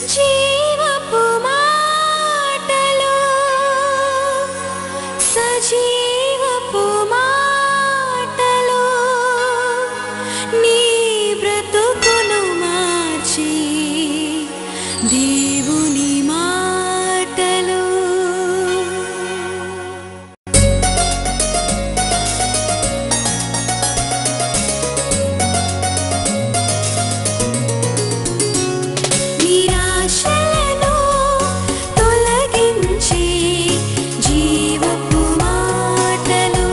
జీవపు మాటలు సజీవపు మాటలు నీ బ్రతుకును మార్చి దేవుని మాటలు నిరాశలను తొలగించి జీవపు మాటలు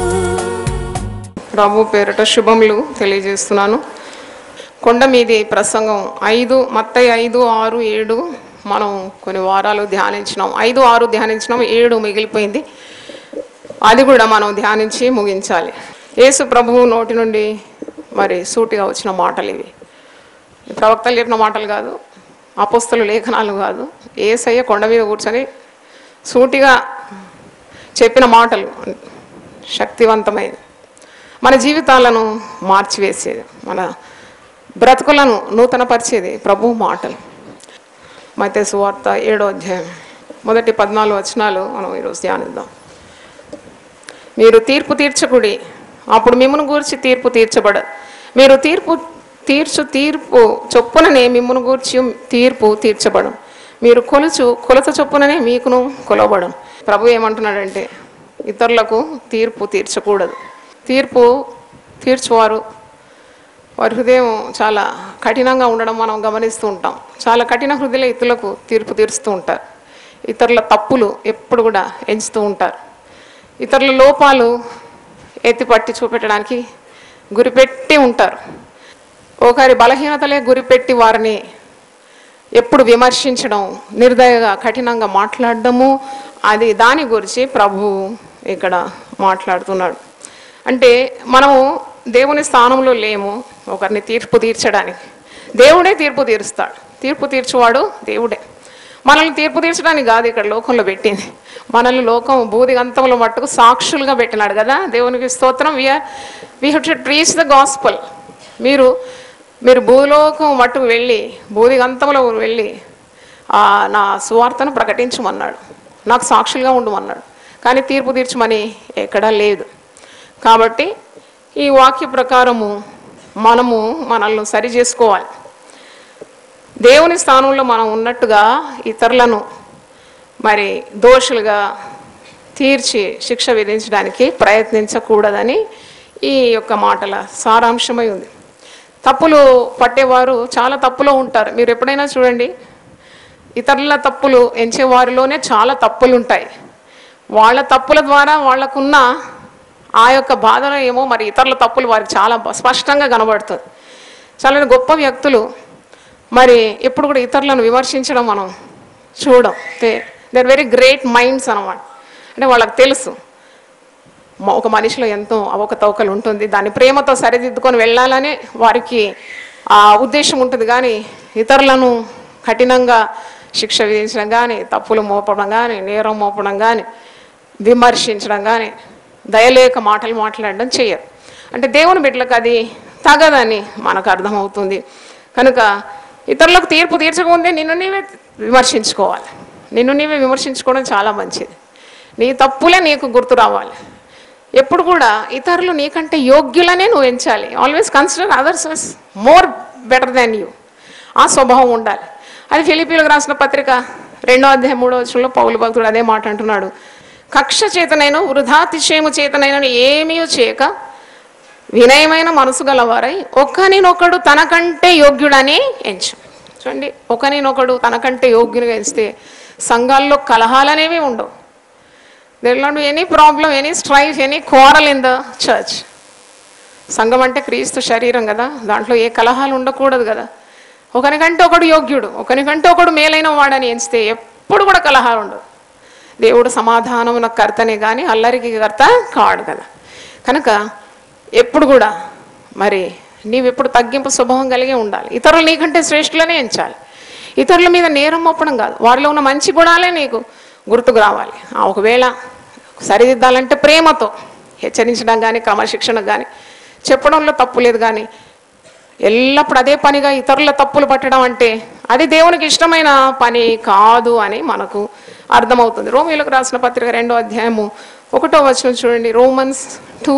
ప్రభు పేరిట శుభములు తెలియజేస్తున్నాను కొండ మీది ప్రసంగం ఐదు మత్తయి ఐదు ఆరు ఏడు మనం కొన్ని వారాలు ధ్యానించినాం ఐదు ఆరు ధ్యానించినాం ఏడు మిగిలిపోయింది అది కూడా మనం ధ్యానించి ముగించాలి యేసు ప్రభువు నోటి నుండి మరి సూటిగా వచ్చిన మాటలు ఇవి ఈ ప్రవక్తలు చెప్పిన మాటలు కాదు అపోస్తలు లేఖనాలు కాదు ఏసయ్య కొండ మీద కూర్చొని సూటిగా చెప్పిన మాటలు శక్తివంతమైనది మన జీవితాలను మార్చివేసేది మన బ్రతుకులను నూతనపరిచేది ప్రభు మాటలు మతే సువార్త ఏడో అధ్యాయం మొదటి పద్నాలుగు వచనాలు మనం ఈరోజు ధ్యానిద్దాం మీరు తీర్పు తీర్చకుడి అప్పుడు మిమ్మల్ని గూర్చి తీర్పు తీర్చబడ మీరు తీర్పు తీర్చు తీర్పు చొప్పుననే మిమ్మల్ని గూర్చి తీర్పు తీర్చబడం మీరు కొలుచు కొలత చొప్పుననే మీకును కొలవబడం ప్రభు ఏమంటున్నాడంటే ఇతరులకు తీర్పు తీర్చకూడదు తీర్పు తీర్చువారు వారి హృదయం చాలా కఠినంగా ఉండడం మనం గమనిస్తూ ఉంటాం చాలా కఠిన హృదయల ఇతరులకు తీర్పు తీరుస్తూ ఉంటారు ఇతరుల తప్పులు ఎప్పుడు కూడా ఎంచుతూ ఉంటారు ఇతరుల లోపాలు ఎత్తిపట్టి చూపెట్టడానికి గురిపెట్టి ఉంటారు ఒకరి బలహీనతలే గురిపెట్టి వారిని ఎప్పుడు విమర్శించడం నిర్దయగా కఠినంగా మాట్లాడడము అది దాని గురించి ప్రభువు ఇక్కడ మాట్లాడుతున్నాడు అంటే మనము దేవుని స్థానంలో లేము ఒకరిని తీర్పు తీర్చడానికి దేవుడే తీర్పు తీరుస్తాడు తీర్పు తీర్చువాడు దేవుడే మనల్ని తీర్పు తీర్చడానికి కాదు ఇక్కడ లోకంలో పెట్టింది మనల్ని లోకం బూదిగంతంలో మట్టుకు సాక్షులుగా పెట్టినాడు కదా దేవునికి స్తోత్రం we're we have to reach the gospel మీరు మీరు భూలోకం మట్టుకు వెళ్ళి బూదిగంతంలో వెళ్ళి ఆ, నా సువార్తను ప్రకటించమన్నాడు నాకు సాక్షులుగా ఉండమన్నాడు కానీ తీర్పు తీర్చమని ఎక్కడా లేదు కాబట్టి ఈ వాక్య ప్రకారము మనము మనల్ని సరి చేసుకోవాలి దేవుని స్థానంలో మనం ఉన్నట్టుగా ఇతరులను మరి దోషులుగా తీర్చి శిక్ష విధించడానికి ప్రయత్నించకూడదని ఈ యొక్క మాటల సారాంశమై ఉంది తప్పులు పట్టేవారు చాలా తప్పులో ఉంటారు మీరు ఎప్పుడైనా చూడండి ఇతరుల తప్పులు ఎంచే వారిలోనే చాలా తప్పులు ఉంటాయి వాళ్ళ తప్పుల ద్వారా వాళ్ళకున్న ఆ యొక్క బాధలో ఏమో మరి ఇతరుల తప్పులు వారికి చాలా స్పష్టంగా కనబడుతుంది చాలా గొప్ప వ్యక్తులు మరి ఎప్పుడు కూడా ఇతరులను విమర్శించడం మనం చూడం they are very great minds అనమాట అంటే వాళ్ళకి తెలుసు మ- ఒక మనిషిలో ఎంతో అవకతవకలు ఉంటుంది దాన్ని ప్రేమతో సరిదిద్దుకొని వెళ్ళాలని వారికి ఆ ఉద్దేశం ఉంటుంది కానీ ఇతరులను కఠినంగా శిక్ష విధించడం కానీ తప్పులు మోపడం కానీ నేరం మోపడం కానీ విమర్శించడం కానీ దయలేక మాటలు మాట్లాడడం చేయరు అంటే దేవుని బిడ్డలకు అది తగదని మనకు అర్థమవుతుంది కనుక ఇతరులకు తీర్పు తీర్చకముందే నిన్ను నీవే విమర్శించుకోవాలి నిన్ను నీవే విమర్శించుకోవడం చాలా మంచిది నీ తప్పులే నీకు గుర్తు రావాలి ఎప్పుడు కూడా ఇతరులు నీకంటే యోగ్యులనే నువ్వు ఎంచాలి always consider others more better than you ఆ స్వభావం ఉండాలి అది ఫిలిపీలకు రాసిన పత్రిక రెండో అధ్యాయం మూడో వచ్చంలో పౌలు భక్తుడు అదే మాట అంటున్నాడు కక్ష చేతనైన వృధాతిశయము చేతనైన ఏమీ చేయక వినయమైన మనసు గలవారై ఒకరినొకడు తనకంటే యోగ్యుడని ఎంచు చూడండి ఒకరినొకడు తనకంటే యోగ్యునిగా ఎంచితే సంఘాల్లో కలహాలనేవి ఉండవు there not any problem any strife any quarrel in the church సంఘం అంటే క్రీస్తు శరీరం కదా దాంట్లో ఏ కలహాలు ఉండకూడదు కదా ఒకరికంటే ఒకడు యోగ్యుడు ఒకరికంటే ఒకడు మేలైన వాడని ఎంచితే ఎప్పుడు కూడా కలహాలు ఉండదు దేవుడు సమాధానమున కర్తనే కానీ అల్లరికి కర్త కాడు కదా కనుక ఎప్పుడు కూడా మరి నీవెప్పుడు తగ్గింపు స్వభావం కలిగి ఉండాలి ఇతరులు నీకంటే శ్రేష్ఠులనే ఎంచాలి ఇతరుల మీద నేరం మోపడం కాదు వారిలో ఉన్న మంచి గుణాలే నీకు గుర్తుకు రావాలి ఆ ఒకవేళ సరిదిద్దాలంటే ప్రేమతో హెచ్చరించడం కానీ క్రమశిక్షణ కానీ చెప్పడంలో తప్పు లేదు కానీ ఎల్లప్పుడు అదే పనిగా ఇతరుల తప్పులు పట్టడం అంటే అది దేవునికి ఇష్టమైన పని కాదు అని మనకు అర్థమవుతుంది రోమిలకు రాసిన పత్రిక రెండో అధ్యాయము ఒకటో వచనం చూడండి రోమన్స్ టూ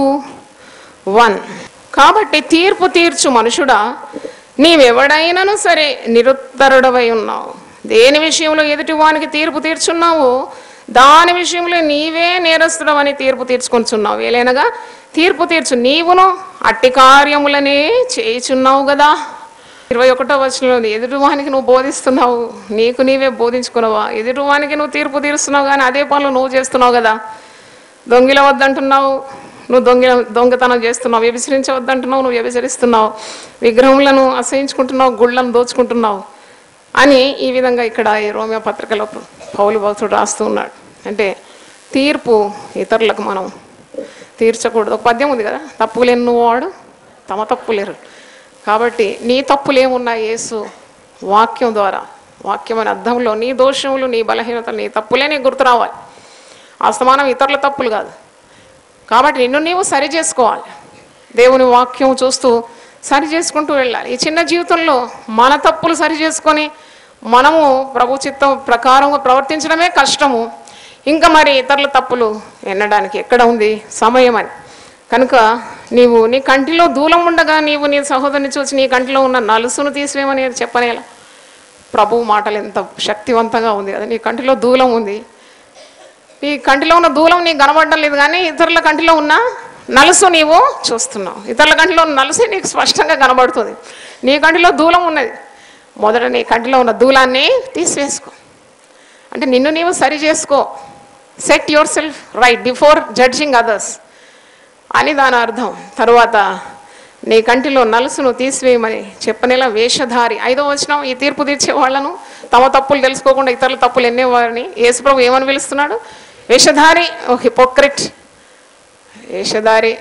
వన్ కాబట్టి తీర్పు తీర్చు మనుషుడా నీవెవడైనను సరే నిరుత్తరుడవై ఉన్నావు దేని విషయంలో ఎదుటివానికి తీర్పు తీర్చున్నావు దాని విషయంలో నీవే నేరస్తుడవని తీర్పు తీర్చుకొనిచున్నావు ఏలైనగా తీర్పు తీర్చు నీవును అట్టి కార్యములనే చేయుచున్నావు కదా ఇరవై ఒకటో వచనంలో ఎదుటివానికి నువ్వు బోధిస్తున్నావు నీకు నీవే బోధించుకున్నావా ఎదుటివానికి నువ్వు తీర్పు తీరుస్తున్నావు కానీ అదే పనులు నువ్వు చేస్తున్నావు కదా దొంగిల వద్దంటున్నావు నువ్వు దొంగ దొంగతనం చేస్తున్నావు వ్యభిచరించవద్దంటున్నావు నువ్వు వ్యభిచరిస్తున్నావు విగ్రహములను అసహించుకుంటున్నావు గుళ్ళను దోచుకుంటున్నావు అని ఈ విధంగా ఇక్కడ ఈ రోమియో పత్రికలో పౌలు భక్తుడు రాస్తూ ఉన్నాడు అంటే తీర్పు ఇతరులకు మనం తీర్చకూడదు ఒక పద్యం ఉంది కదా తప్పు లేని వాడు తమ తప్పు లేరు కాబట్టి నీ తప్పులు ఏమున్నా యేసు వాక్యం ద్వారా వాక్యం అనే అర్థంలో నీ దోషములు నీ బలహీనతలు నీ తప్పులే నీకు గుర్తు రావాలి అస్తమానం ఇతరుల తప్పులు కాదు కాబట్టి నిన్ను నీవు సరి చేసుకోవాలి దేవుని వాక్యం చూస్తూ సరి చేసుకుంటూ వెళ్ళాలి ఈ చిన్న జీవితంలో మన తప్పులు సరి చేసుకొని మనము ప్రభు చిత్తం ప్రకారం ప్రవర్తించడమే కష్టము ఇంకా మరి ఇతరుల తప్పులు ఎన్నడానికి ఎక్కడ ఉంది సమయం అని కనుక నీవు నీ కంటిలో దూలం ఉండగా నీవు నీ సహోదరుని చూసి నీ కంటిలో ఉన్న నలుసును తీసివేయమని చెప్పనేలా ప్రభు మాటలు ఎంత శక్తివంతంగా ఉంది కదా నీ కంటిలో దూలం ఉంది నీ కంటిలో ఉన్న దూలం నీకు కనబడడం లేదు కానీ ఇతరుల కంటిలో ఉన్న నలుసు నీవు చూస్తున్నావు ఇతరుల కంటిలో ఉన్న నలుసే నీకు స్పష్టంగా కనబడుతుంది నీ కంటిలో దూలం ఉన్నది మొదట నీ కంటిలో ఉన్న దూలాన్ని తీసివేసుకో అంటే నిన్ను నీవు సరి చేసుకో set your self right before judging others అని దాని అర్థం తరువాత నీ కంటిలో నలుసును తీసివేయమని చెప్పనేలా వేషధారి ఐదో వచనం ఈ తీర్పు తీర్చే వాళ్ళను తమ తప్పులు తెలుసుకోకుండా ఇతరుల తప్పులు ఎన్నేవారిని యేసుప్రభు ఏమని పిలుస్తున్నాడు వేషధారి ఓ హిపోక్రిట్ వేషధారి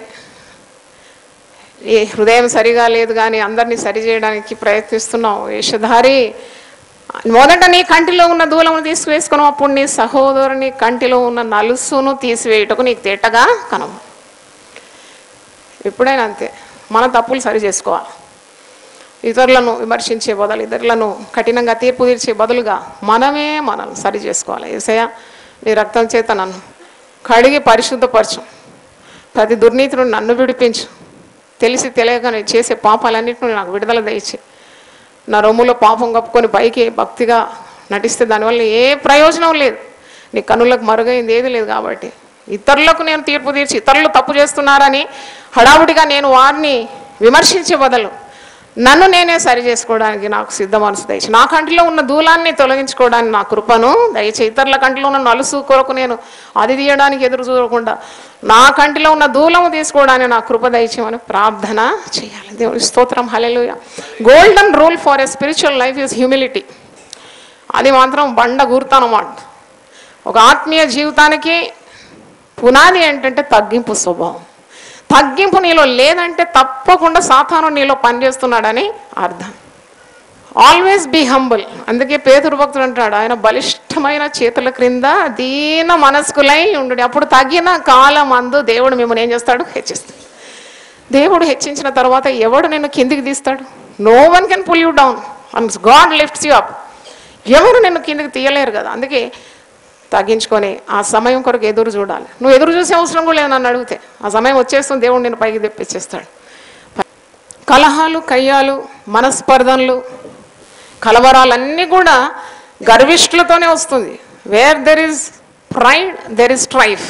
ఈ హృదయం సరిగా లేదు కానీ అందరినీ సరి చేయడానికి ప్రయత్నిస్తున్నావు వేషధారి మొదట నీ కంటిలో ఉన్న దూలమును తీసివేసుకున్నావు అప్పుడు నీ సహోదరుని కంటిలో ఉన్న నలుసును తీసివేయుటకు నీకు తేటగా కనవు ఎప్పుడైనా అంతే మన తప్పులు సరి చేసుకోవాలి ఇతరులను విమర్శించే బదులు ఇతరులను కఠినంగా తీర్పు తీర్చే బదులుగా మనమే మనం సరి చేసుకోవాలి ఏసయ్య నీ రక్తం చేత నన్ను కడిగి పరిశుద్ధపరచు ప్రతి దుర్నీతి నుండి నన్ను విడిపించు తెలిసి తెలియక నేను చేసే పాపాలన్నింటి నుండి నాకు విడుదల దయచి నా రొమ్ములో పాపం కప్పుకొని పైకి భక్తిగా నటిస్తే దానివల్ల ఏ ప్రయోజనం లేదు నీ కనులకు మరుగైంది ఏది లేదు కాబట్టి ఇతరులకు నేను తీర్పు తీర్చి ఇతరులు తప్పు చేస్తున్నారని హడావుడిగా నేను వారిని విమర్శించే బదులు నన్ను నేనే సరి చేసుకోవడానికి నాకు సిద్ధ మనసు దయచి నా కంటిలో ఉన్న దూలాన్ని తొలగించుకోవడానికి నా కృపను దయచి ఇతరుల కంటిలో ఉన్న నలుసు కొరకు నేను అది తీయడానికి ఎదురు చూడకుండా నా కంటిలో ఉన్న దూలము తీసుకోవడానికి నా కృప దయచేయమని ప్రార్థన చేయాలి దేవుని స్తోత్రం hallelujah golden rule for a spiritual life is humility అది మాత్రం బండ గుర్తనమాట ఒక ఆత్మీయ జీవితానికి పునాది ఏంటంటే తగ్గింపు స్వభావం తగ్గింపు నీలో లేదంటే తప్పకుండా సాతాను నీలో పనిచేస్తున్నాడని అర్థం ఆల్వేస్ బీ హంబుల్ అందుకే పేతురు భక్తుడు అంటాడు ఆయన బలిష్టమైన చేతుల క్రింద దీన మనస్కులై ఉండు అప్పుడు తగిన కాలం అందు దేవుడు మిమ్మల్ని ఏం చేస్తాడు హెచ్చిస్తాడు దేవుడు హెచ్చించిన తర్వాత ఎవడు నిన్ను కిందికి తీస్తాడు no one can pull you down and God lifts you up ఎవరు నిన్ను కిందికి తీయలేరు కదా అందుకే తగ్గించుకొని ఆ సమయం కొరకు ఎదురు చూడాలి నువ్వు ఎదురు చూసే అవసరం కూడా లేదు నన్ను అడిగితే ఆ సమయం వచ్చేస్తుంది దేవుడు నేను పైకి తెప్పించేస్తాడు కలహాలు కయ్యాలు మనస్పర్ధనలు కలవరాలన్నీ కూడా గర్విష్ఠులతోనే వస్తుంది where there is pride there is strife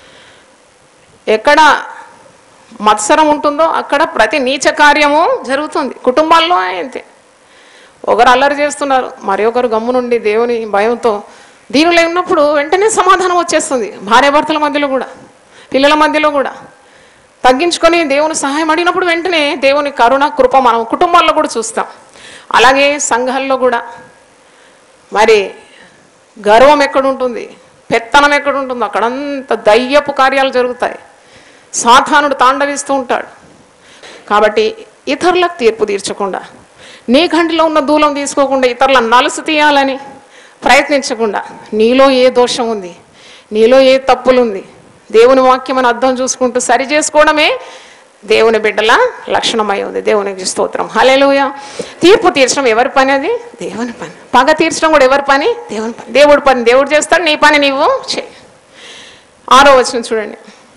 ఎక్కడ మత్సరం ఉంటుందో అక్కడ ప్రతి నీచ కార్యము జరుగుతుంది కుటుంబాల్లో అంతే ఒకరు అల్లరి చేస్తున్నారు మరి ఒకరు గమ్మునుండి దేవుని భయంతో దీనిలో ఉన్నప్పుడు వెంటనే సమాధానం వచ్చేస్తుంది భార్యాభర్తల మధ్యలో కూడా పిల్లల మధ్యలో కూడా తగ్గించుకొని దేవుని సహాయం అడిగినప్పుడు వెంటనే దేవుని కరుణ కృప మనం కుటుంబాల్లో కూడా చూస్తాం అలాగే సంఘాల్లో కూడా మరి గర్వం ఎక్కడుంటుంది పెత్తనం ఎక్కడుంటుందో అక్కడంత దయ్యపు కార్యాలు జరుగుతాయి సాతానుడు తాండవిస్తూ ఉంటాడు కాబట్టి ఇతరులకు తీర్పు తీర్చకుండా నీ కంటిలో ఉన్న దూలం తీసుకోకుండా ఇతరుల నలుసు తీయాలని ప్రయత్నించకుండా నీలో ఏ దోషం ఉంది నీలో ఏ తప్పులు ఉంది దేవుని వాక్యం అని అర్థం చూసుకుంటూ సరి చేసుకోవడమే దేవుని బిడ్డల లక్షణమై ఉంది దేవునికి స్తోత్రం హలేలుయ తీర్పు తీర్చడం ఎవరి పని అది దేవుని పని పగ తీర్చడం కూడా ఎవరి పని దేవుని పని దేవుడి పని దేవుడు చేస్తాడు నీ పని నీవు చేయి ఆరో వచనం చూడండి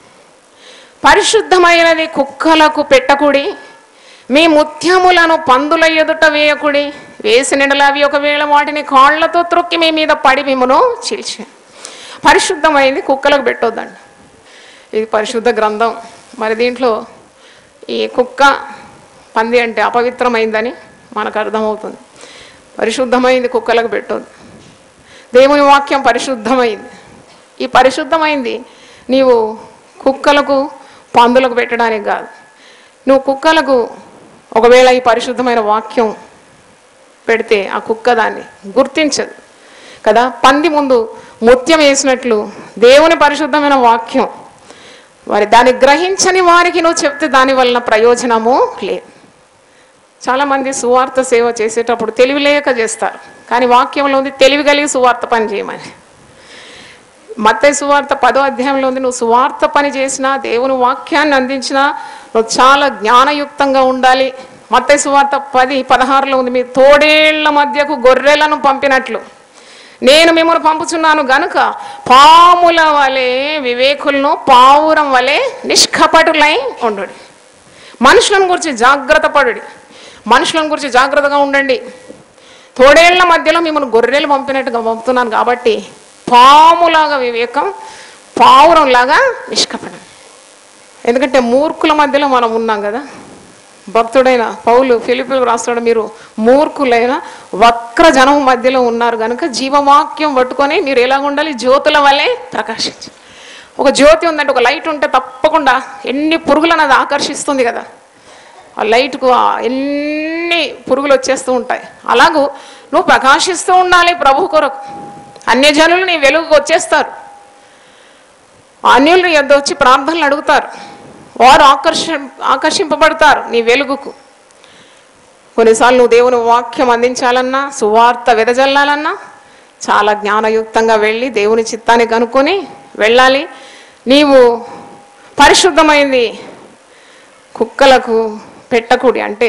పరిశుద్ధమైనది కుక్కలకు పెట్టకుడి మీ ముత్యములను పందుల ఎదుట వేయకుడి వేసినడల అవి ఒకవేళ వాటిని కాళ్లతో త్రొక్కి మీ మీద పడి మిమ్మను చీల్చి పరిశుద్ధమైంది కుక్కలకు పెట్టొద్దండి ఇది పరిశుద్ధ గ్రంథం మరి దీంట్లో ఈ కుక్క పంది అంటే అపవిత్రమైందని మనకు అర్థమవుతుంది పరిశుద్ధమైంది కుక్కలకు పెట్టొద్దు దేవుని వాక్యం పరిశుద్ధమైంది ఈ పరిశుద్ధమైంది నీవు కుక్కలకు పందులకు పెట్టడానికి కాదు నువ్వు కుక్కలకు ఒకవేళ ఈ పరిశుద్ధమైన వాక్యం పెడితే ఆ కుక్క దాన్ని గుర్తించదు కదా పంది ముందు ముత్యం వేసినట్లు దేవుని పరిశుద్ధమైన వాక్యం వారి దాన్ని గ్రహించని వారికి నువ్వు చెప్తే దాని వలన ప్రయోజనము లేదు చాలామంది సువార్త సేవ చేసేటప్పుడు తెలివి లేక చేస్తారు కానీ వాక్యంలో ఉంది తెలివి కలిగి సువార్త పని చేయమని మత్తయి సువార్త పదో అధ్యాయంలో ఉంది నువ్వు సువార్త పని చేసినా దేవుని వాక్యాన్ని అందించినా నువ్వు చాలా జ్ఞానయుక్తంగా ఉండాలి మత్తయి సువార్త పది పదహారులో ఉంది మీ తోడేళ్ల మధ్యకు గొర్రెలను పంపినట్లు నేను మిమ్మల్ని పంపుచున్నాను గనుక పాముల వలె వివేకులను పావురం వలె నిష్కపటులై ఉండు మనుషులను గురించి జాగ్రత్త పడుడి మనుషులను గురించి జాగ్రత్తగా ఉండండి తోడేళ్ల మధ్యలో మిమ్మల్ని గొర్రెలు పంపినట్టుగా పంపుతున్నాను కాబట్టి పాములాగా వివేకం పావురంలాగా నిష్కపడం ఎందుకంటే మూర్ఖుల మధ్యలో మనం ఉన్నాం కదా భక్తుడైన పౌలు ఫిలిపిలకు రాస్తాడు మీరు మూర్ఖులైన వక్ర జనం మధ్యలో ఉన్నారు కనుక జీవవాక్యం పట్టుకొని మీరు ఎలా ఉండాలి జ్యోతుల వల్లే ప్రకాశించు ఒక జ్యోతి ఉందంటే ఒక లైట్ ఉంటే తప్పకుండా ఎన్ని పురుగులను అది ఆకర్షిస్తుంది కదా ఆ లైట్కు ఆ ఎన్ని పురుగులు వచ్చేస్తూ ఉంటాయి అలాగూ నువ్వు ప్రకాశిస్తూ ఉండాలి ప్రభు కొరకు అన్యజనులు నీ వెలుగుకు వచ్చేస్తారు అన్యులు నీ యొద్ద వచ్చి ప్రార్థనలు అడుగుతారు వారు ఆకర్ష ఆకర్షింపబడతారు నీ వెలుగుకు కొన్నిసార్లు నువ్వు దేవుని వాక్యం అందించాలన్నా సువార్త వెదజల్లాలన్నా చాలా జ్ఞానయుక్తంగా వెళ్ళి దేవుని చిత్తాన్ని కనుక్కొని వెళ్ళాలి నీవు పరిశుద్ధమైంది కుక్కలకు పెట్టకూడి అంటే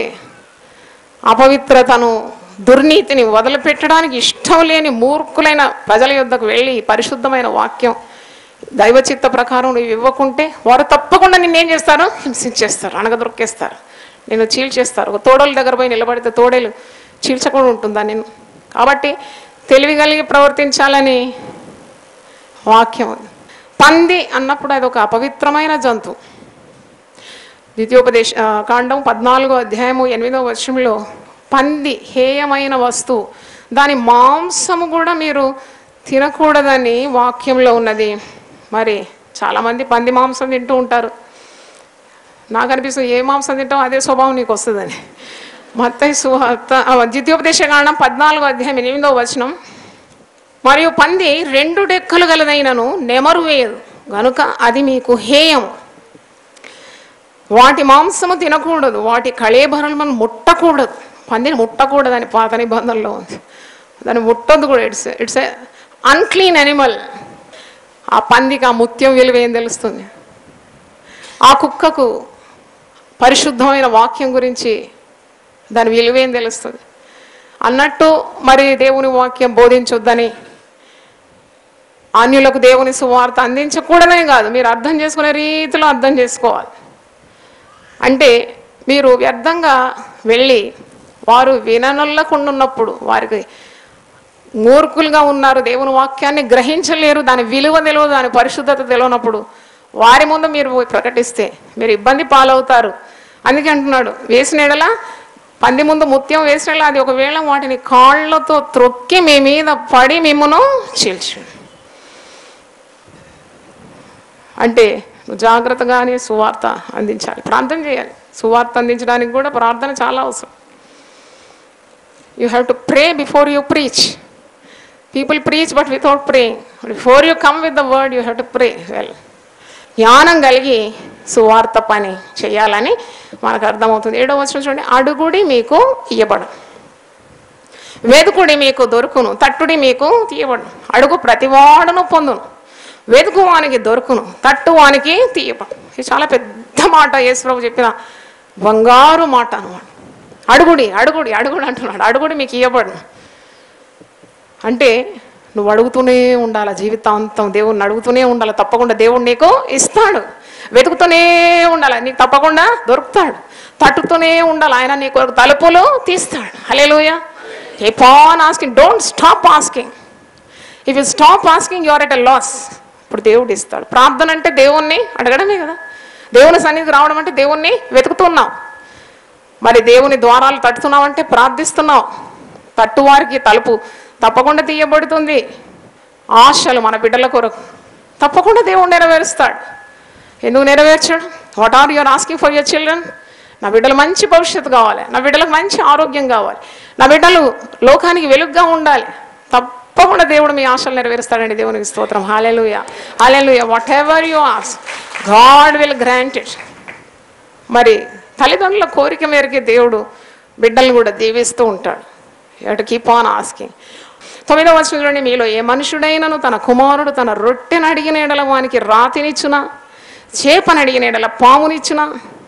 అపవిత్రతను దుర్నీతిని వదిలిపెట్టడానికి ఇష్టం లేని మూర్ఖులైన ప్రజల యొద్దకు వెళ్ళి పరిశుద్ధమైన వాక్యం దైవచిత్త ప్రకారం నువ్వు ఇవ్వకుంటే వారు తప్పకుండా నిన్నేం చేస్తారు హింసించేస్తారు అనగదొరికేస్తారు నేను చీల్చేస్తారు ఒక తోడల దగ్గర పోయి నిలబడితే తోడేలు చీల్చకుండా ఉంటుందా నేను కాబట్టి తెలివి కలిగి ప్రవర్తించాలని వాక్యం ఉంది. పంది అన్నప్పుడు అది ఒక అపవిత్రమైన జంతువు ద్వితీయోపదేశ ఆ, కాండం పద్నాలుగో అధ్యాయము ఎనిమిదో వర్షంలో పంది హేయమైన వస్తువు దాని మాంసము కూడా మీరు తినకూడదని వాక్యంలో ఉన్నది మరి చాలామంది పంది మాంసం తింటూ ఉంటారు నాకు అనిపిస్తుంది ఏ మాంసం తింటావు అదే స్వభావం నీకు వస్తుందని మత్తయి సువార్త ఆ, ద్వితీయోపదేశ కాండం పద్నాలుగో అధ్యాయం ఎనిమిదో వచనం మరియు పంది రెండు డెక్కలు గలదైనను నెమరు వేయదు గనుక అది మీకు హేయం వాటి మాంసము తినకూడదు వాటి కళేభరణలు మనం ముట్టకూడదు పందిని ముట్టకూడదని పాత నిబంధనలో ఉంది దాన్ని ముట్టొద్దు కూడా it's it's a unclean animal ఆ పందికి ఆ ముత్యం విలువ ఏం తెలుస్తుంది ఆ కుక్కకు పరిశుద్ధమైన వాక్యం గురించి దాని విలువ ఏం తెలుస్తుంది అన్నట్టు మరి దేవుని వాక్యం బోధించొద్దని అన్యులకు దేవుని సువార్త అందించకూడదనే కాదు మీరు అర్థం చేసుకునే రీతిలో అర్థం చేసుకోవాలి అంటే మీరు వ్యర్థంగా వెళ్ళి వారు విననొల్లకుండా ఉన్నప్పుడు వారికి మూర్ఖులుగా ఉన్నారు దేవుని వాక్యాన్ని గ్రహించలేరు దాని విలువ తెలియదు దాని పరిశుద్ధత తెలియనప్పుడు వారి ముందు మీరు పోయి ప్రకటిస్తే మీరు ఇబ్బంది పాలవుతారు అందుకే అంటున్నాడు వేసిన ఎడల పంది ముందు ముత్యం వేసిన ఎడల అది ఒకవేళ వాటిని కాళ్ళతో త్రొక్కి మీ మీద పడి మిమ్మను చీల్చు అంటే నువ్వు జాగ్రత్తగానే సువార్త అందించాలి ప్రార్థన చేయాలి సువార్త అందించడానికి కూడా ప్రార్థన చాలా అవసరం you have to pray before you preach people preach but without praying before you come with the word you have to pray well జ్ఞానం కలిగి సువార్త పని చేయాలని మనకు అర్థమవుతుంది ఏడో వచ్చిన చూడండి అడుగుడి మీకు ఇయ్యబడు వెదుకుడి మీకు దొరుకును తట్టుడి మీకు తీయబడు అడుగు ప్రతివాడును పొందును వెతుకు వానికి దొరుకును తట్టు వానికి తీయబడు ఇది చాలా పెద్ద మాట యేసుప్రభు చెప్పిన బంగారు మాట అన్నమాట అడుగుడి అడుగుడి అడుగుడు అంటున్నాడు అడుగుడి మీకు ఇవ్వబడు అంటే నువ్వు అడుగుతూనే ఉండాలి జీవితాంతం దేవుణ్ణి అడుగుతూనే ఉండాలి తప్పకుండా దేవుడు నీకు ఇస్తాడు వెతుకుతూనే ఉండాలి నీకు తప్పకుండా దొరుకుతాడు తట్టుతూనే ఉండాలి ఆయన నీకు తలుపులు తీస్తాడు హలేలుయ ఏ పాన్ asking don't stop asking if you stop asking your at a loss ఇప్పుడు దేవుడు ఇస్తాడు ప్రార్థన అంటే దేవుణ్ణి అడగడమే కదా దేవుని సన్నిధికి రావడం అంటే దేవుణ్ణి వెతుకుతున్నాం మరి దేవుని ద్వారాలు తట్టుతున్నావంటే ప్రార్థిస్తున్నావు తట్టువారికి తలుపు తప్పకుండా తీయబడుతుంది ఆశలు మన బిడ్డల కొరకు తప్పకుండా దేవుడు నెరవేరుస్తాడు ఎందుకు నెరవేర్చాడు what are your asking for your children నా బిడ్డలు మంచి భవిష్యత్తు కావాలి నా బిడ్డలకు మంచి ఆరోగ్యం కావాలి నా బిడ్డలు లోకానికి వెలుగుగా ఉండాలి తప్పకుండా దేవుడు మీ ఆశలు నెరవేరుస్తాడండి దేవునికి స్తోత్రం hallelujah hallelujah whatever you ask God will grant it మరి తల్లిదండ్రుల కోరిక మేరకే దేవుడు బిడ్డల్ని కూడా దీవిస్తూ ఉంటాడు ఎటు కీప్ ఆన్ ఆస్కింగ్ తొమ్మిదవ వచనం చూడండి మీలో ఏ మనుషుడైనను తన కుమారుడు తన రొట్టెను అడిగిన ఎడల వానికి రాతినిచ్చునా చేపను అడిగిన ఎడల పామునిచ్చునా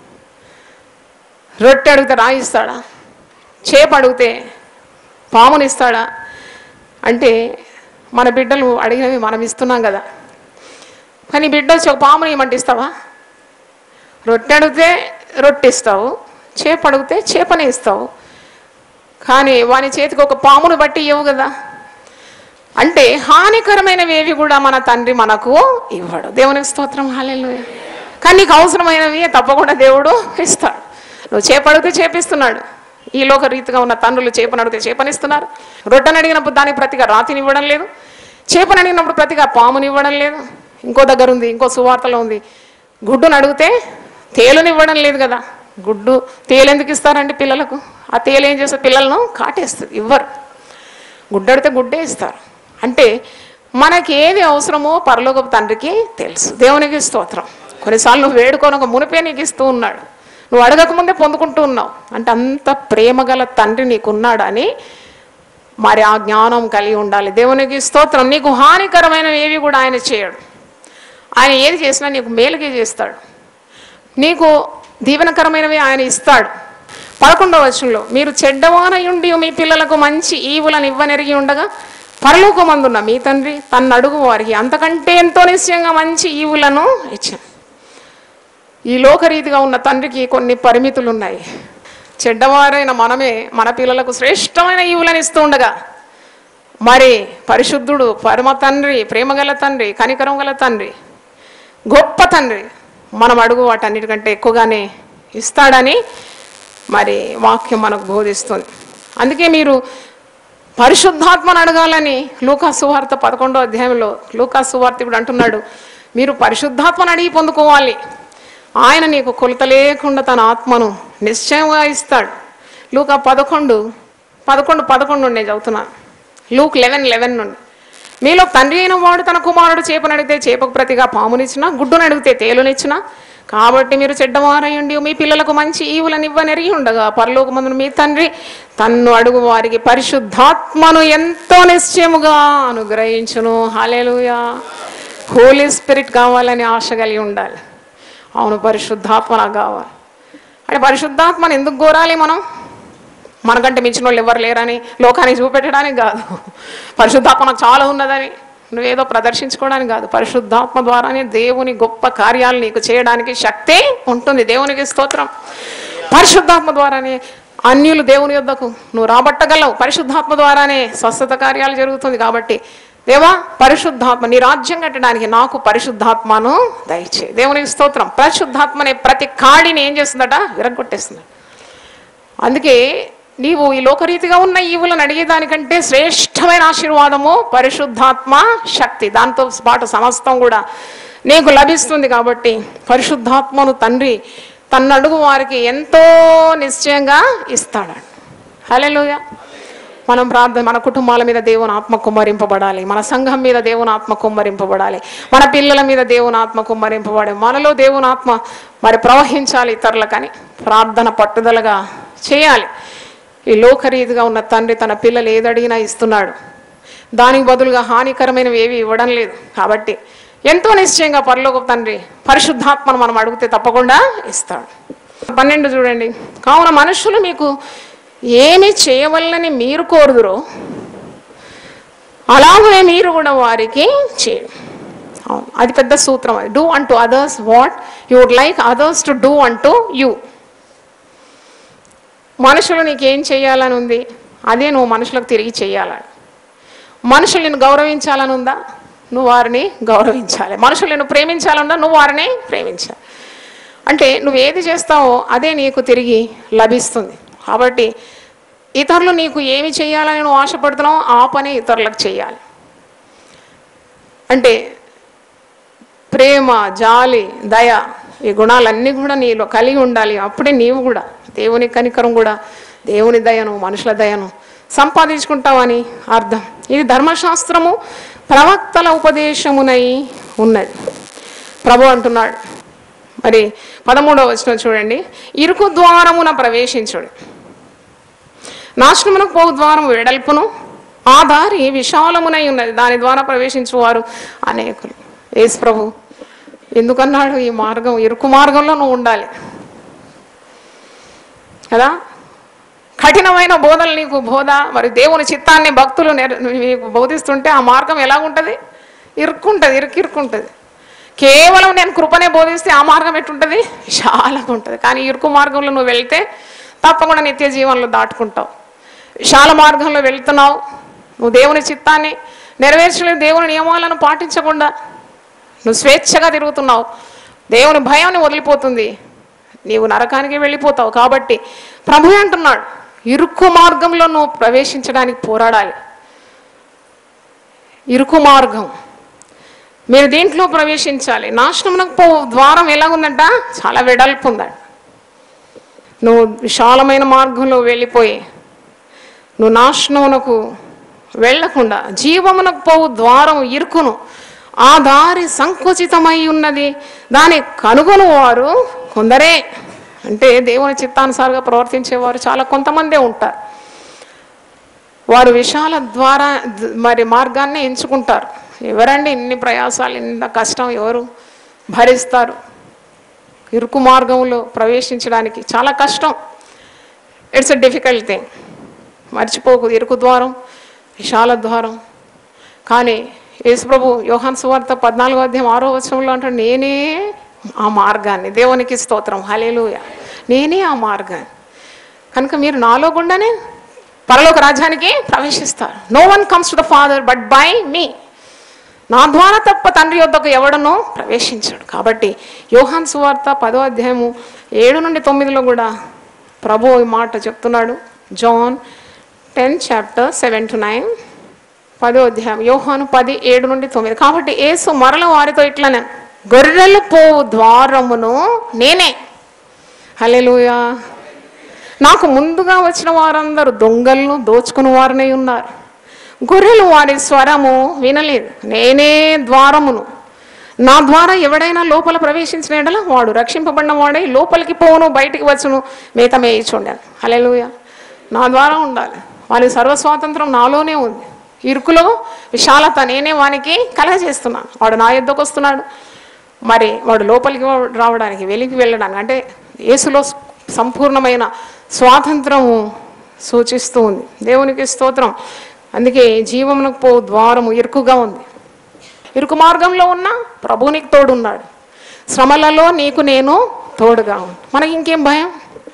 రొట్టె అడిగితే రాయిస్తాడా చేప అడిగితే పామునిస్తాడా అంటే మన బిడ్డలు అడిగినవి మనం ఇస్తున్నాం కదా కానీ బిడ్డ వచ్చి ఒక పాముని ఇవ్వమంటే ఇస్తావా రొట్టె అడిగితే రొట్టె ఇస్తావు చేప అడిగితే చేపనే ఇస్తావు కానీ వాని చేతికి ఒక పామును బట్టి ఇవ్వవు కదా అంటే హానికరమైనవి ఏవి కూడా మన తండ్రి మనకు ఇవ్వడు దేవునికి స్తోత్రం హాలేలు కానీ నీకు అవసరమైనవి తప్పకుండా దేవుడు ఇస్తాడు నువ్వు చేపడితే చేపిస్తున్నాడు ఈ లోక రీతిగా ఉన్న తండ్రులు చేపను అడిగితే చేపనిస్తున్నారు రొట్టెను అడిగినప్పుడు దానికి ప్రతిగా రాతిని ఇవ్వడం లేదు చేపను అడిగినప్పుడు ప్రతిగా పాముని ఇవ్వడం లేదు ఇంకో దగ్గర ఉంది ఇంకో సువార్తలో ఉంది గుడ్డును అడిగితే తేలుని ఇవ్వడం లేదు కదా గుడ్డు తేలు ఎందుకు ఇస్తారండి పిల్లలకు ఆ తేలు ఏం చేస్తే పిల్లలను కాటేస్తుంది ఇవ్వరు గుడ్డడితే గుడ్డే ఇస్తారు అంటే మనకి ఏది అవసరమో పరలోకపు తండ్రికి తెలుసు దేవునికి స్తోత్రం కొన్నిసార్లు నువ్వు వేడుకొని ఒక మునిపే నీకు ఇస్తూ ఉన్నాడు నువ్వు అడగకముందే పొందుకుంటూ ఉన్నావు అంటే అంత ప్రేమ గల తండ్రి నీకున్నాడని మరి ఆ జ్ఞానం కలిగి ఉండాలి దేవునికి స్తోత్రం నీకు హానికరమైనవి ఏవి కూడా ఆయన చేయడు ఆయన ఏది చేసినా నీకు మేలుగే చేస్తాడు నీకు దీవెనకరమైనవి ఆయన ఇస్తాడు పదకొండవ వచనంలో మీరు చెడ్డవానయుండి మీ పిల్లలకు మంచి ఈవులను ఇవ్వనెరిగి ఉండగా పరలోకమందున్న మీ తండ్రి తన్ను అడుగు వారికి అంతకంటే ఎంతో నిశ్చయంగా మంచి ఈవులను ఇచ్చాను ఈ లోకరీతిగా ఉన్న తండ్రికి కొన్ని పరిమితులు ఉన్నాయి చెడ్డవారైన మనమే మన పిల్లలకు శ్రేష్టమైన ఈవులను ఇస్తూ ఉండగా మరి పరిశుద్ధుడు పరమ తండ్రి ప్రేమగల తండ్రి కనికరం గల తండ్రి గొప్ప తండ్రి మనం అడుగు వాటన్నిటికంటే ఎక్కువగానే ఇస్తాడని మరి వాక్యం మనకు బోధిస్తుంది అందుకే మీరు పరిశుద్ధాత్మను అడగాలని లూకా సువార్త పదకొండో అధ్యాయంలో లూకా సువార్త ఇప్పుడు అంటున్నాడు మీరు పరిశుద్ధాత్మను అడిగి పొందుకోవాలి ఆయన నీకు కొలత లేకుండా తన ఆత్మను నిశ్చయంగా ఇస్తాడు లూకా పదకొండు పదకొండు పదకొండు నేను చదువుతున్నాను లూక్ లెవెన్ లెవెన్ నుండి మీలో తండ్రి అయిన వాడు తన కుమారుడు చేపను అడిగితే చేపకు ప్రతిగా పామునిచ్చిన గుడ్డును అడిగితే తేలునిచ్చిన కాబట్టి మీరు చెడ్డవారయ్యండి మీ పిల్లలకు మంచి ఈవులను ఇవ్వనెరిగి ఉండగా పరలోకమందున మీ తండ్రి తన్ను అడుగు వారికి పరిశుద్ధాత్మను ఎంతో నిశ్చయముగా అనుగ్రహించును హాలేలుయా హోలీ స్పిరిట్ కావాలని ఆశ కలిగి ఉండాలి అవును పరిశుద్ధాత్మ నాకు కావాలి అంటే పరిశుద్ధాత్మను ఎందుకు కోరాలి మనం మనకంటే మించిన వాళ్ళు ఎవరు లేరని లోకానికి చూపెట్టడానికి కాదు పరిశుద్ధాత్మ నాకు చాలా ఉన్నదని నువ్వేదో ప్రదర్శించుకోవడానికి కాదు పరిశుద్ధాత్మ ద్వారానే దేవుని గొప్ప కార్యాలు నీకు చేయడానికి శక్తి ఉంటుంది దేవునికి స్తోత్రం పరిశుద్ధాత్మ ద్వారానే అన్యులు దేవుని యొద్దకు నువ్వు రాబట్టగలవు పరిశుద్ధాత్మ ద్వారానే స్వస్థత కార్యాలు జరుగుతుంది కాబట్టి దేవా పరిశుద్ధాత్మ నీ రాజ్యం కట్టడానికి నాకు పరిశుద్ధాత్మను దయచే దేవునికి స్తోత్రం పరిశుద్ధాత్మనే ప్రతి కాడిని ఏం చేస్తుందట విరగొట్టేస్తుంది అందుకే నీవు ఈ లోకరీతిగా ఉన్న ఈవులను అడిగేదానికంటే శ్రేష్టమైన ఆశీర్వాదము పరిశుద్ధాత్మ శక్తి దాంతో పాటు సమస్తం కూడా నీకు లభిస్తుంది కాబట్టి పరిశుద్ధాత్మను తండ్రి తన్ను అడుగు వారికి ఎంతో నిశ్చయంగా ఇస్తాడు హలోయ మనం ప్రార్థన మన కుటుంబాల మీద దేవుని ఆత్మ కుమ్మరింపబడాలి మన సంఘం మీద దేవుని ఆత్మ కుమ్మరింపబడాలి మన పిల్లల మీద దేవుని ఆత్మ కుమ్మరింపబడాలి మనలో దేవుని ఆత్మ మరి ప్రవహించాలి ఇతరులకని ప్రార్థన పట్టుదలగా చేయాలి ఈ లోకరీతిగా ఉన్న తండ్రి తన పిల్లలు ఏదడిగినా ఇస్తున్నాడు దానికి బదులుగా హానికరమైనవి ఏవి ఇవ్వడం లేదు కాబట్టి ఎంతో నిశ్చయంగా పరలోక తండ్రి పరిశుద్ధాత్మను మనం అడిగితే తప్పకుండా ఇస్తాడు పన్నెండు చూడండి కావున మనుషులు మీకు ఏమి చేయవల్లని మీరు కోరుదురో అలాగే మీరు కూడా వారికి చేయండి అవును అది పెద్ద సూత్రం అది do unto others what you would like others to do unto you మనుషులు నీకేం చేయాలని ఉంది అదే నువ్వు మనుషులకు తిరిగి చేయాలని మనుషులు నిన్ను గౌరవించాలని ఉందా నువ్వు వారిని గౌరవించాలి మనుషులు నిన్ను ప్రేమించాలన్నా నువ్వు వారిని ప్రేమించాలి అంటే నువ్వు ఏది చేస్తావో అదే నీకు తిరిగి లభిస్తుంది కాబట్టి ఇతరులు నీకు ఏమి చేయాలని నువ్వు ఆశపడుతున్నావో ఆ పని ఇతరులకు చేయాలి అంటే ప్రేమ జాలి దయ ఈ గుణాలన్నీ కూడా నీలో కలిగి ఉండాలి అప్పుడే నీవు కూడా దేవుని కనికరం కూడా దేవుని దయను మనుషుల దయను సంపాదించుకుంటావని అర్థం ఇది ధర్మశాస్త్రము ప్రవక్తల ఉపదేశమునై ఉన్నది ప్రభు అంటున్నాడు మరి పదమూడవ వచనం చూడండి ఇరుకు ద్వారమున ప్రవేశించుడు నాశనమునకు పోవు ద్వారం వెడల్పును ఆ దారి విశాలమునై ఉన్నది దాని ద్వారా ప్రవేశించువారు అనేకులు యేసు ప్రభు ఎందుకన్నాడు ఈ మార్గం ఇరుకు మార్గంలో నువ్వు ఉండాలి కదా కఠినమైన బోధలు నీకు బోధ మరి దేవుని చిత్తాన్ని భక్తులు నెర- నీకు బోధిస్తుంటే ఆ మార్గం ఎలా ఉంటుంది ఇరుక్కుంటుంది ఇరుకు ఇరుక్కుంటుంది కేవలం నేను కృపనే బోధిస్తే ఆ మార్గం ఎట్టుంటుంది విశాలంగా ఉంటుంది కానీ ఇరుకు మార్గంలో నువ్వు వెళ్తే తప్పకుండా నిత్య జీవనంలో దాటుకుంటావు విశాల మార్గంలో వెళ్తున్నావు నువ్వు దేవుని చిత్తాన్ని నెరవేర్చలేదు దేవుని నియమాలను పాటించకుండా నువ్వు స్వేచ్ఛగా తిరుగుతున్నావు దేవుని భయాన్ని వదిలిపోతుంది నీవు నరకానికి వెళ్ళిపోతావు కాబట్టి ప్రభు అంటున్నాడు ఇరుకు మార్గంలో నువ్వు ప్రవేశించడానికి పోరాడాలి ఇరుకు మార్గం మీరు దీంట్లో ప్రవేశించాలి నాశనమునకు పో ద్వారం ఎలా ఉందంట చాలా వెడల్పు ఉందంట నువ్వు విశాలమైన మార్గంలో వెళ్ళిపోయి నువ్వు నాశనమునకు వెళ్ళకుండా జీవమునకు పోవు ద్వారం ఇరుకును ఆ దారి సంకుచితమై ఉన్నది దాని కనుగొను వారు కొందరే అంటే దేవుని చిత్తానుసారంగా ప్రవర్తించేవారు చాలా కొంతమందే ఉంటారు వారు విశాల ద్వారా ద- మరి మార్గాన్ని ఎంచుకుంటారు ఎవరండి ఇన్ని ప్రయాసాలు ఇంత కష్టం ఎవరు భరిస్తారు ఇరుకు మార్గంలో ప్రవేశించడానికి చాలా కష్టం ఇట్స్ ఎ డిఫికల్ట్ థింగ్ మర్చిపోకు ఇరుకు ద్వారం విశాల ద్వారం కానీ యేసుప్రభు యోహాన్ సువార్త పద్నాలుగో అధ్యాయం ఆరో వచనంలో అంటాడు నేనే ఆ మార్గాన్ని దేవునికి స్తోత్రం హలేలుయ నేనే ఆ మార్గాన్ని కనుక మీరు నాలో గుండానే పరలోక రాజ్యానికి ప్రవేశిస్తారు no one comes to the Father but by me నా ద్వారా తప్ప తండ్రి యొద్దకు ఎవడనో ప్రవేశించాడు కాబట్టి యోహాన్ సువార్త పదో అధ్యాయము ఏడు నుండి తొమ్మిదిలో కూడా ప్రభు ఈ మాట చెప్తున్నాడు John ten chapter seven to nine పదో అధ్యాయం యోహాను పది ఏడు నుండి తొమ్మిది కాబట్టి యేసు మరల వారితో ఇట్లనే గొర్రెలు పోవు ద్వారమును నేనే హల్లెలూయా నాకు ముందుగా వచ్చిన వారందరూ దొంగలను దోచుకుని వారనే ఉన్నారు గొర్రెలు వారి స్వరము వినలేదు నేనే ద్వారమును నా ద్వారా ఎవడైనా లోపల ప్రవేశించిన ఎడల వాడు రక్షింపబడిన వాడై లోపలికి పోను బయటికి వచ్చును మిగతా మేయిచుండాను హల్లెలూయ నా ద్వారా ఉండాలి వారి సర్వస్వాతంత్రం నాలోనే ఉంది ఇరుకులో విశాలత నేనే వానికి కలగజేస్తున్నాను వాడు నా యుద్ధకు వస్తున్నాడు మరి వాడు లోపలికి రావడానికి వెలికి వెళ్ళడానికి అంటే యేసులో సంపూర్ణమైన స్వాతంత్రము సూచిస్తూ ఉంది దేవునికి స్తోత్రం అందుకే జీవమునకు పో ద్వారము ఇరుకుగా ఉంది ఇరుకు మార్గంలో ఉన్న ప్రభు నీకు తోడున్నాడు శ్రమలలో నీకు నేను తోడుగా ఉంది మనకి ఇంకేం భయం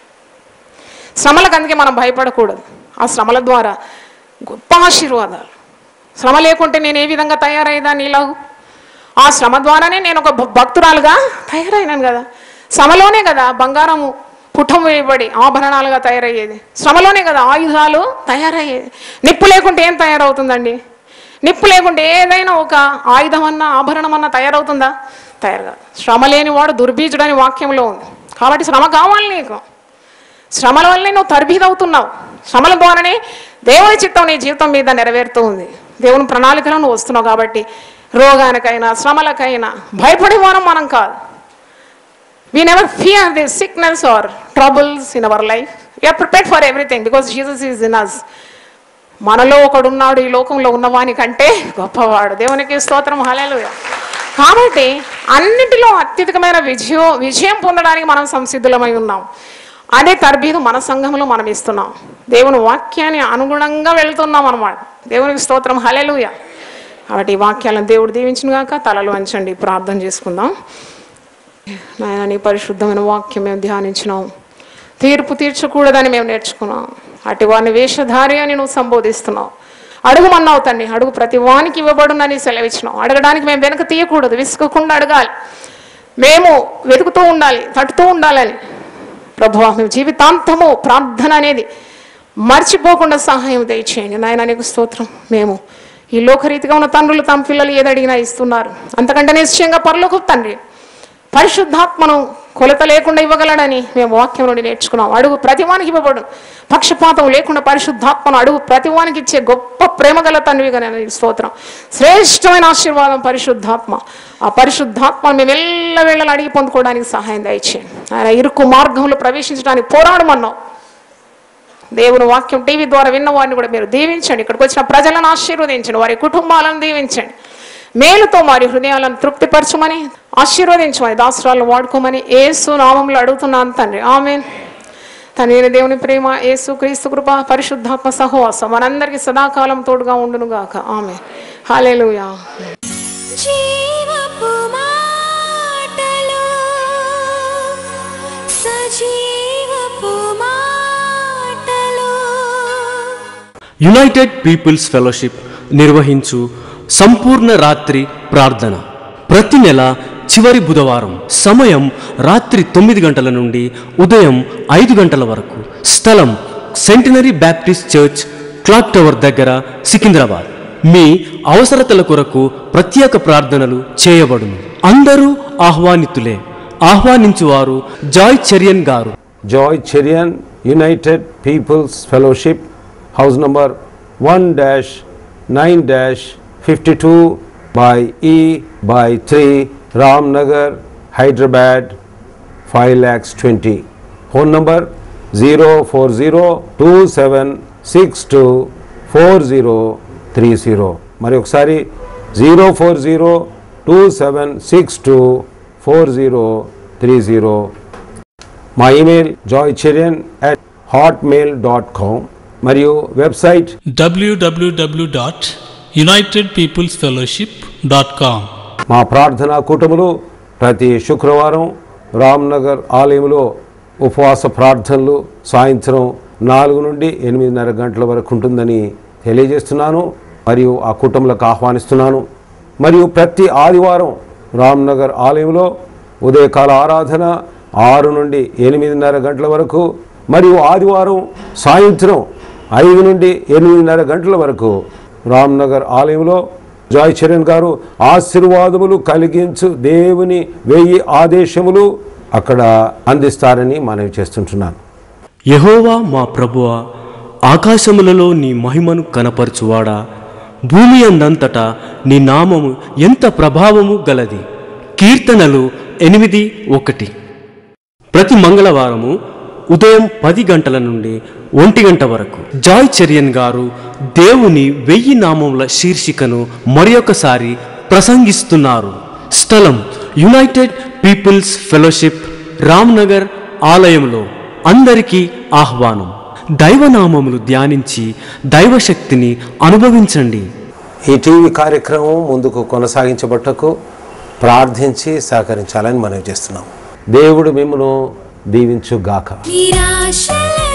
శ్రమలకు అందుకే మనం భయపడకూడదు ఆ శ్రమల ద్వారా గొప్ప ఆశీర్వాదాలు శ్రమ లేకుంటే నేను ఏ విధంగా తయారయ్యేదా నీలాగు ఆ శ్రమ ద్వారానే నేను ఒక భ- భక్తురాలుగా తయారైనాను కదా శ్రమలోనే కదా బంగారము పుటం వేయబడి ఆభరణాలుగా తయారయ్యేది శ్రమలోనే కదా ఆయుధాలు తయారయ్యేది నిప్పు లేకుంటే ఏం తయారవుతుందండి నిప్పు లేకుంటే ఏదైనా ఒక ఆయుధం అన్నా ఆభరణం అన్నా తయారవుతుందా తయారు కాదు శ్రమ లేని వాడు దుర్బీజుడని వాక్యంలో ఉంది కాబట్టి శ్రమ కావాలి నీకు శ్రమల వల్లనే నువ్వు తర్బీదవుతున్నావు శ్రమల ద్వారానే దేవుని చిత్తం నీ జీవితం మీద నెరవేరుతూ ఉంది దేవుని ప్రణాళికలో నువ్వు వస్తున్నావు కాబట్టి రోగానికైనా శ్రమలకైనా భయపడే వారం మనం కాదు we never fear the sickness or troubles in our life we're prepared for everything because Jesus is in us మనలో ఒకడున్నాడు ఈ లోకంలో ఉన్నవాని కంటే గొప్పవాడు దేవునికి స్తోత్రం హలేలుయ కాబట్టి అన్నిటిలో అత్యధికమైన విజయం విజయం పొందడానికి మనం సంసిద్ధులమై ఉన్నాం అదే తర్బీదు మన సంఘంలో మనం ఇస్తున్నాం దేవుని వాక్యాన్ని అనుగుణంగా వెళ్తున్నాం అనమాట దేవునికి స్తోత్రం హలెలుయ కాబట్టి ఈ వాక్యాలను దేవుడు దీవించిన గాక తలలు వంచండి ప్రార్థన చేసుకుందాం నాయన నీ పరిశుద్ధమైన వాక్యం మేము ధ్యానించినాం తీర్పు తీర్చకూడదని మేము నేర్చుకున్నాం అటు వారిని వేషధారి అని నువ్వు సంబోధిస్తున్నావు అడుగుమన్నావు తండ్రి అడుగు ప్రతి వానికి ఇవ్వబడునని సెలవిచ్చినావు అడగడానికి మేము వెనక తీయకూడదు విసుకకుండా అడగాలి మేము వెతుకుతూ ఉండాలి తట్టుతూ ఉండాలని ప్రభు మేము జీవితాంతము ప్రార్థన అనేది మర్చిపోకుండా సహాయం దయచేయండి నాయన నీకు స్తోత్రం మేము ఈ లోకరీతిగా ఉన్న తండ్రులు తమ పిల్లలు ఏది అడిగినా ఇస్తున్నారు అంతకంటే నిశ్చయంగా పరలోకి తండ్రి పరిశుద్ధాత్మను కొలత లేకుండా ఇవ్వగలడని మేము వాక్యం నుండి నేర్చుకున్నాం అడుగు ప్రతివానికి ఇవ్వబడు పక్షపాతం లేకుండా పరిశుద్ధాత్మను అడుగు ప్రతివానికి ఇచ్చే గొప్ప ప్రేమ గల తండ్రిగా నేను నీకు స్తోత్రం శ్రేష్టమైన ఆశీర్వాదం పరిశుద్ధాత్మ ఆ పరిశుద్ధాత్మ మేము ఎల్లవేళలు అడిగి పొందుకోవడానికి సహాయం దయచేయండి ఆయన ఇరుకు మార్గంలో ప్రవేశించడానికి పోరాడమన్నావు దేవుని వాక్యం టీవీ ద్వారా విన్న వారిని కూడా మీరు దీవించండి ఇక్కడికి వచ్చిన ప్రజలను ఆశీర్వదించండి వారి కుటుంబాలను దీవించండి మేలుతో వారి హృదయాలను తృప్తిపరచమని ఆశీర్వదించమని దాసరాలను వాడుకోమని ఏసు నామంలో అడుగుతున్నాను తండ్రి ఆమె తండ్రి దేవుని ప్రేమ ఏసు క్రీస్తు కృప పరిశుద్ధాత్మ సహవాసం మనందరికీ సదాకాలం తోడుగా ఉండును గాక ఆమె హాలేలుయా జీవపు మాటలు సజీవపు మాటలు యునైటెడ్ పీపుల్స్ ఫెలోషిప్ నిర్వహించు సంపూర్ణ రాత్రి ప్రార్థన ప్రతి నెల చివరి బుధవారం సమయం రాత్రి తొమ్మిది గంటల నుండి ఉదయం ఐదు గంటల వరకు స్థలం centenary Baptist church clock tower దగ్గర సికింద్రాబాద్ మీ అవసరతల కొరకు ప్రత్యేక ప్రార్థనలు చేయబడును అందరూ ఆహ్వానితులే ఆహ్వానించువారు జాయ్ చెరియన్ గారు Joy Cherian United People's Fellowship, house number 1 9 52 by E by 3, Ramnagar, Hyderabad, 5 lakhs 20. Phone number 04027624030. మరి ఒకసారి zero four zero two seven six two four zero three zero మా email Joy Cherian at Hotmail dot com మరియు website www.unitedpeoplesfellowship.com మా ప్రార్థనా కూటములు ప్రతి శుక్రవారం రామ్నగర్ ఆలయంలో ఉపవాస ప్రార్థనలు సాయంత్రం నాలుగు నుండి ఎనిమిదిన్నర గంటల వరకు ఉంటుందని తెలియజేస్తున్నాను మరియు ఆ కుటుంబాలకు ఆహ్వానిస్తున్నాను మరియు ప్రతి ఆదివారం రామ్నగర్ ఆలయంలో ఉదయకాల ఆరాధన ఆరు నుండి ఎనిమిదిన్నర గంటల వరకు మరియు ఆదివారం సాయంత్రం ఐదు నుండి ఎనిమిదిన్నర గంటల వరకు రామ్నగర్ ఆలయంలో జాయ్ చరణ్ గారు ఆశీర్వాదములు కలిగించు దేవుని వెయ్యి ఆదేశములు అక్కడ అందిస్తారని మనవి చేస్తుంటున్నాను యహోవా మా ప్రభువా ఆకాశములలో నీ మహిమను కనపరచువాడా భూమి అందంతటా నీ నామము ఎంత ప్రభావము గలది కీర్తనలు ఎనిమిది ఒకటి ప్రతి మంగళవారము ఉదయం పది గంటల నుండి ఒంటి గంట వరకు జాయ్ చెరియన్ గారు దేవుని వెయ్యి నామముల శీర్షికను మరొకసారి ప్రసంగిస్తున్నారు స్థలం యునైటెడ్ పీపుల్స్ ఫెలోషిప్ రామ్నగర్ ఆలయంలో అందరికీ ఆహ్వానం దైవనామములు ధ్యానించి దైవశక్తిని అనుభవించండి ఈ టీవీ కార్యక్రమం ముందుకు కొనసాగించబట్టకు ప్రార్థించి సహకరించాలని మనవి చేస్తున్నాం దేవుడు మిమ్మను దీవించుగాక నిరాశలే